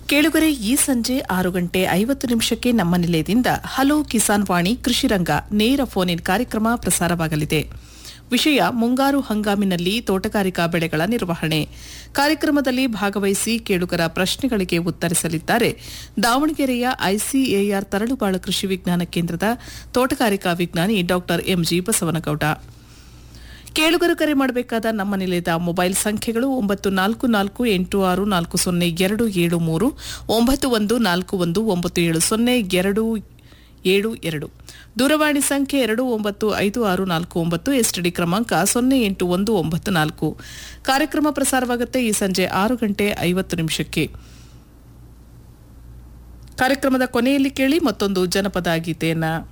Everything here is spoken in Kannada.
ಕೇಳುಗರೆ ಈ ಸಂಜೆ ಆರು ಗಂಟೆ ಐವತ್ತು ನಿಮಿಷಕ್ಕೆ ನಮ್ಮ ನಿಲಯದಿಂದ ಹಲೋ ಕಿಸಾನ್ ವಾಣಿ ಕೃಷಿ ರಂಗ ನೇರ ಫೋನ್ ಇನ್ ಕಾರ್ಯಕ್ರಮ ಪ್ರಸಾರವಾಗಲಿದೆ ವಿಷಯ ಮುಂಗಾರು ಹಂಗಾಮಿನಲ್ಲಿ ತೋಟಗಾರಿಕಾ ಬೆಳೆಗಳ ನಿರ್ವಹಣೆ ಕಾರ್ಯಕ್ರಮದಲ್ಲಿ ಭಾಗವಹಿಸಿ ಕೇಳುಗರ ಪ್ರಶ್ನೆಗಳಿಗೆ ಉತ್ತರಿಸಲಿದ್ದಾರೆ ದಾವಣಗೆರೆಯ ಐಸಿಎಆರ್ ತರಳುಬಾಳು ಕೃಷಿ ವಿಜ್ಞಾನ ಕೇಂದ್ರದ ತೋಟಗಾರಿಕಾ ವಿಜ್ಞಾನಿ ಡಾ ಎಂಜಿ ಬಸವನಗೌಡ ಕೇಳುಗರು ಕರೆ ಮಾಡಬೇಕಾದ ನಮ್ಮ ನಿಲಯದ ಮೊಬೈಲ್ ಸಂಖ್ಯೆಗಳು ಒಂಬತ್ತು ನಾಲ್ಕು ನಾಲ್ಕು ಎಂಟು ಆರು ನಾಲ್ಕು ಸೊನ್ನೆ ಎರಡು ಏಳು ಮೂರು ಒಂಬತ್ತು ಒಂದು ನಾಲ್ಕು ಒಂದು ಒಂಬತ್ತು ಏಳು ಸೊನ್ನೆ ಎರಡು ಏಳು ಎರಡು ದೂರವಾಣಿ ಸಂಖ್ಯೆ ಎರಡು ಒಂಬತ್ತು ಐದು ಆರು ನಾಲ್ಕು ಒಂಬತ್ತು ಎಸ್ಟಿಡಿ ಕ್ರಮಾಂಕ ಸೊನ್ನೆ ಎಂಟು ಒಂದು ಒಂಬತ್ತು ನಾಲ್ಕು ಕಾರ್ಯಕ್ರಮ ಪ್ರಸಾರವಾಗುತ್ತೆ ಈ ಸಂಜೆ ಆರು ಗಂಟೆ ಐವತ್ತು ನಿಮಿಷಕ್ಕೆ ಕಾರ್ಯಕ್ರಮದ ಕೊನೆಯಲ್ಲಿ ಕೇಳಿ ಮತ್ತೊಂದು ಜನಪದ ಗೀತೆಯನ್ನ